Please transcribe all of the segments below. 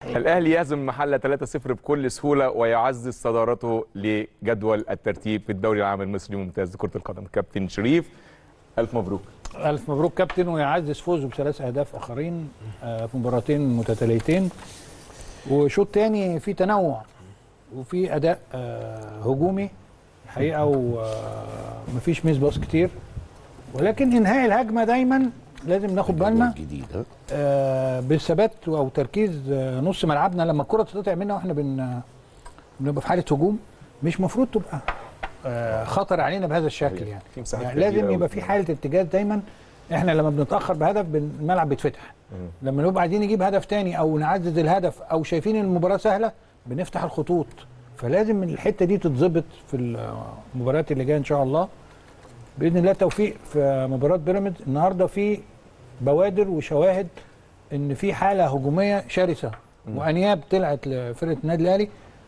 الاهلي يهزم محله 3-0 بكل سهوله ويعزز صدارته لجدول الترتيب في الدوري العام المصري ممتاز لكره القدم كابتن شريف الف مبروك ألف مبروك كابتن ويعزز فوزه بثلاث أهداف آخرين آه، في مباراتين متتاليتين وشوط تاني في تنوع وفي أداء آه، هجومي الحقيقة ومفيش ميس باص كتير ولكن إنهاء الهجمة دايما لازم ناخد بالنا جديد ها آه، بالثبات او تركيز آه، نص ملعبنا لما الكره تتقطع منا واحنا بن بنبقى في حاله هجوم مش مفروض تبقى آه، خطر علينا بهذا الشكل يعني, في مساحات يعني كبيرة لازم أوي. يبقى في حاله اتجاه دايما احنا لما بنتاخر بهدف بن- الملعب بيتفتح لما نبقى عايزين نجيب هدف تاني او نعزز الهدف او شايفين إن المباراه سهله بنفتح الخطوط فلازم الحته دي تتظبط في المباريات اللي جايه ان شاء الله باذن الله التوفيق في مباراه بيراميدز النهارده في بوادر وشواهد ان في حاله هجوميه شرسه وانياب طلعت لفرقه النادي الاهلي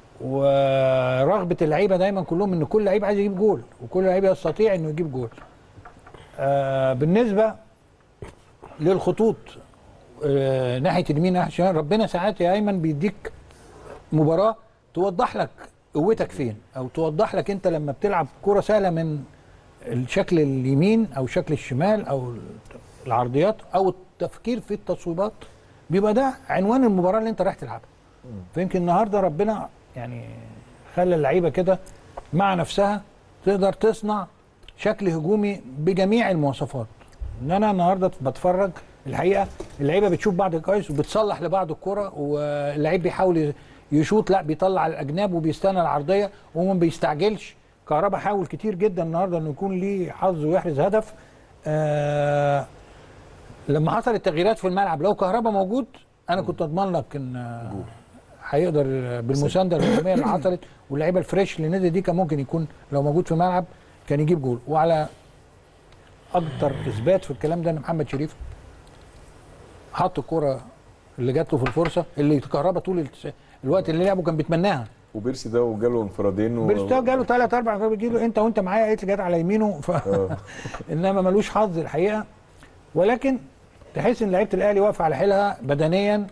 ورغبه اللعيبه دايما كلهم ان كل لعيب عايز يجيب جول وكل لعيب يستطيع انه يجيب جول آه بالنسبه للخطوط آه ناحيه اليمين ناحيه الشمال ربنا ساعات يا ايمن بيديك مباراه توضح لك قوتك فين او توضح لك انت لما بتلعب كره سهله من الشكل اليمين او شكل الشمال او العرضيات او التفكير في التصويبات بيبقى ده عنوان المباراه اللي انت رايح تلعبها فيمكن النهارده ربنا يعني خلى اللعيبه كده مع نفسها تقدر تصنع شكل هجومي بجميع المواصفات ان انا النهارده بتفرج الحقيقه اللعيبه بتشوف بعض كويس وبتصلح لبعض الكره واللعيب بيحاول يشوط لا بيطلع على الاجناب وبيستنى العرضيه وما بيستعجلش كهربا حاول كتير جدا النهارده انه يكون ليه حظ ويحرز هدف آه لما حصل التغييرات في الملعب لو كهربا موجود انا كنت اضمن لك ان آه، هيقدر بالمسانده الهجوميه اللي حصلت واللعيبه الفريش اللي نزل دي كان ممكن يكون لو موجود في الملعب كان يجيب جول وعلى اكتر اثبات في الكلام ده ان محمد شريف حط الكره اللي جات له في الفرصه اللي كهربا طول التس- الوقت اللي لعبه كان بيتمناها وبيرسي ده وجاله انفرادين و... بيرستاو جاله ثلاث اربع كور بيجي له انت وانت معايا قالت لي جت على يمينه ف... انما ملوش حظ الحقيقه ولكن تحس ان لعيبه الاهلي واقفه على حيلها بدنيا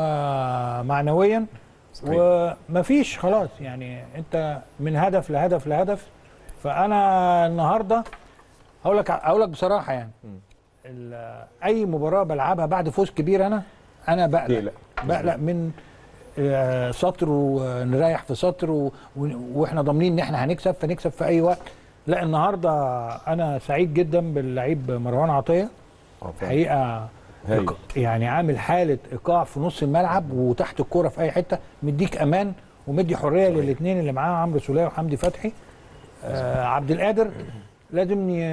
ومعنويا صحيح. ومفيش خلاص يعني انت من هدف لهدف لهدف فانا النهارده هقول لك هقول لك بصراحه يعني ال- اي مباراه بلعبها بعد فوز كبير انا انا بقلق تقلق. بقلق من آه، سطر ونريح في سطر و... و- واحنا ضامنين ان احنا هنكسب فنكسب في اي وقت لا النهارده انا سعيد جدا باللعيب مروان عطيه آه، فعلا. حقيقه هايل. إيق- يعني عامل حاله ايقاع في نص الملعب وتحت الكوره في اي حته مديك امان ومدي حريه للاثنين اللي معاه عمرو سوليه وحمدي فتحي آه عبد القادر لازم ي-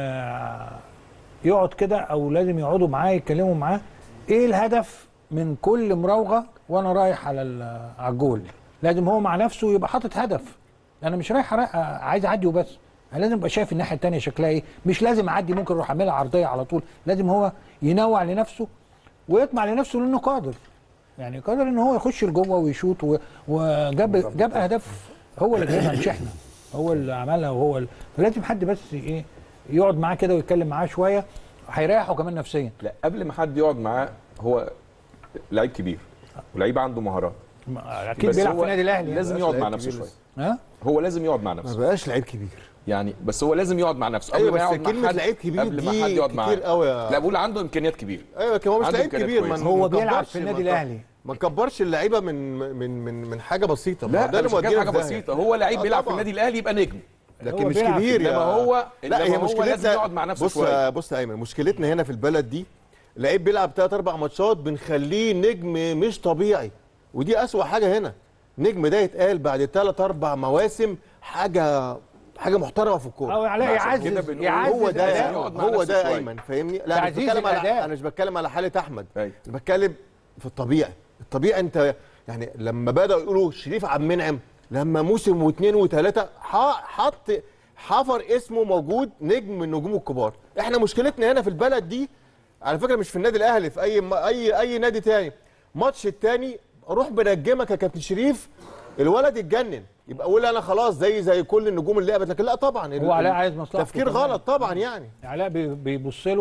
يقعد كده او لازم يقعدوا معاه يتكلموا معاه ايه الهدف من كل مراوغه وانا رايح على ال- على الجول لازم هو مع نفسه يبقى حاطط هدف انا مش رايح أرا- عايز اعدي وبس انا لازم ابقى شايف الناحيه الثانيه شكلها ايه مش لازم اعدي ممكن اروح اعملها عرضيه على طول لازم هو ينوع لنفسه ويطمع لنفسه لانه قادر يعني قادر ان هو يخش لجوه ويشوط و- وجاب جاب اهداف هو اللي جابها مش احنا هو اللي عملها وهو اللي فلازم حد بس ايه يقعد معاه كده ويتكلم معاه شويه هيريحه كمان نفسيا لا قبل ما حد يقعد معاه هو لعيب كبير ولعيب عنده مهارات اكيد بس بيلعب هو في النادي الاهلي لازم بس يقعد مع لعيب نفسه كبير شويه ها هو لازم يقعد مع ما نفسه بقاش لعيب كبير يعني بس هو لازم يقعد مع نفسه قبل ايوه ما بس يقعد مع كلمه حد لعيب كبير قبل ما دي حد يقعد معاه كتير قوي يا لا بقول عنده امكانيات كبيره ايوه كان هو مش عنده لعيب إمكانيات كبير كويسة. ما هو ما بيلعب نكبرش- في النادي ما نكب- الأهلي. ما نكبرش اللعيبه من من من من حاجه بسيطه ما هو لا ده ده اللي مش حكاية مودينا حاجه في داهية. بسيطه هو لعيب آه بيلعب في طبعاً. النادي الاهلي يبقى نجم لكن هو مش بيلعب كبير انما يا هو لا إنما هي هو مشكلتنا لازم يقعد مع نفسه بص شويه بص يا ايمن مشكلتنا هنا في البلد دي لعيب بيلعب ثلاث اربع ماتشات بنخليه نجم مش طبيعي ودي اسوأ حاجه هنا نجم ده يتقال بعد ثلاث اربع مواسم حاجه حاجه محترمه في الكوره او علاء عشان كده يعزز بنقول يعزز هو ده لازم أداءه. يقعد مع هو نفسه ده شوية. ايمن فاهمني لا انا مش تعزيز بتكلم على الأداء. انا مش بتكلم على حاله احمد أيوة. انا بتكلم في الطبيعي الطبيعي انت يعني لما بداوا يقولوا شريف عبد المنعم لما موسم واثنين وثلاثه ح- حط حفر اسمه موجود نجم من نجوم الكبار احنا مشكلتنا هنا في البلد دي على فكره مش في النادي الاهلي في اي اي اي نادي تاني ماتش التاني اروح بنجمك يا كابتن شريف الولد اتجنن يبقى اقول انا خلاص زي زي كل النجوم اللي لعبت لكن لا طبعا هو علاء عايز مصلحته تفكير كمان. غلط طبعا يعني علاء بي- بيبص له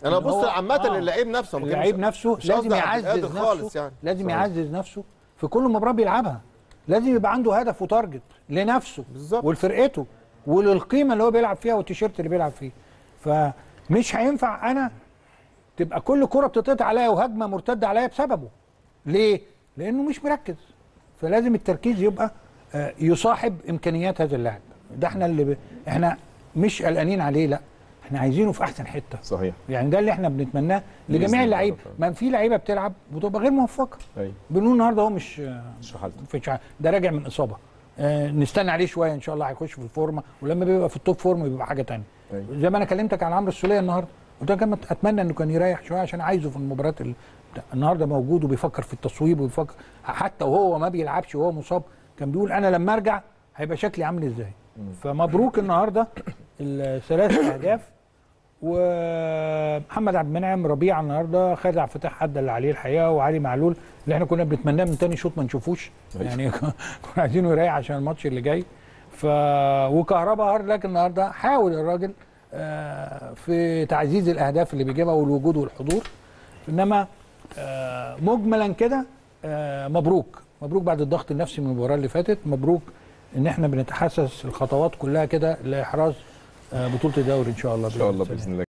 انا إن بص هو- عامه آه. اللعيب نفسه ما كانش- اللعيب نفسه مش لازم قصدي عبد يعزز القادر نفسه خالص يعني لازم صحيح. يعزز نفسه في كل مباراه بيلعبها لازم يبقى عنده هدف وتارجت لنفسه بالظبط. ولفرقته وللقيمه اللي هو بيلعب فيها والتيشيرت اللي بيلعب فيه فمش هينفع انا تبقى كل كره بتتقطع عليا وهجمه مرتده عليا بسببه ليه لانه مش مركز فلازم التركيز يبقى آه، يصاحب امكانيات هذا اللاعب ده احنا اللي ب... احنا مش قلقانين عليه لا احنا عايزينه في احسن حته صحيح يعني ده اللي احنا بنتمناه بإذن لجميع الله اللعيبه طبعاً. ما في لعيبه بتلعب بتبقى غير موفقه ايوه بنقول النهارده هو مش مش حالته في شع- ده راجع من اصابه آه نستنى عليه شويه ان شاء الله هيخش في الفورمه ولما بيبقى في التوب فورم بيبقى حاجه تانية أيوة. زي ما انا كلمتك على عمرو السوليه النهارده قلت لك أنا اتمنى انه كان يريح شويه عشان عايزه في المباريات ال... النهارده موجود وبيفكر في التصويب وبيفكر حتى وهو ما بيلعبش وهو مصاب كان بيقول انا لما ارجع هيبقى شكلي عامل ازاي فمبروك النهارده الثلاث اهداف ومحمد عبد المنعم ربيع النهارده خد عبد الفتاح حد اللي عليه الحقيقه وعلي معلول اللي احنا كنا بنتمناه من تاني شوط ما نشوفوش أيوة. يعني كنا عايزينه يريح عشان الماتش اللي جاي ف وكهربا هارد لك النهارده حاول الراجل آه، في تعزيز الاهداف اللي بيجيبها والوجود والحضور انما آه، مجملا كده آه، مبروك مبروك بعد الضغط النفسي من المباراه اللي فاتت مبروك ان احنا بنتحسس الخطوات كلها كده لاحراز آه، بطوله الدوري ان شاء الله ان شاء الله بإذن باذن الله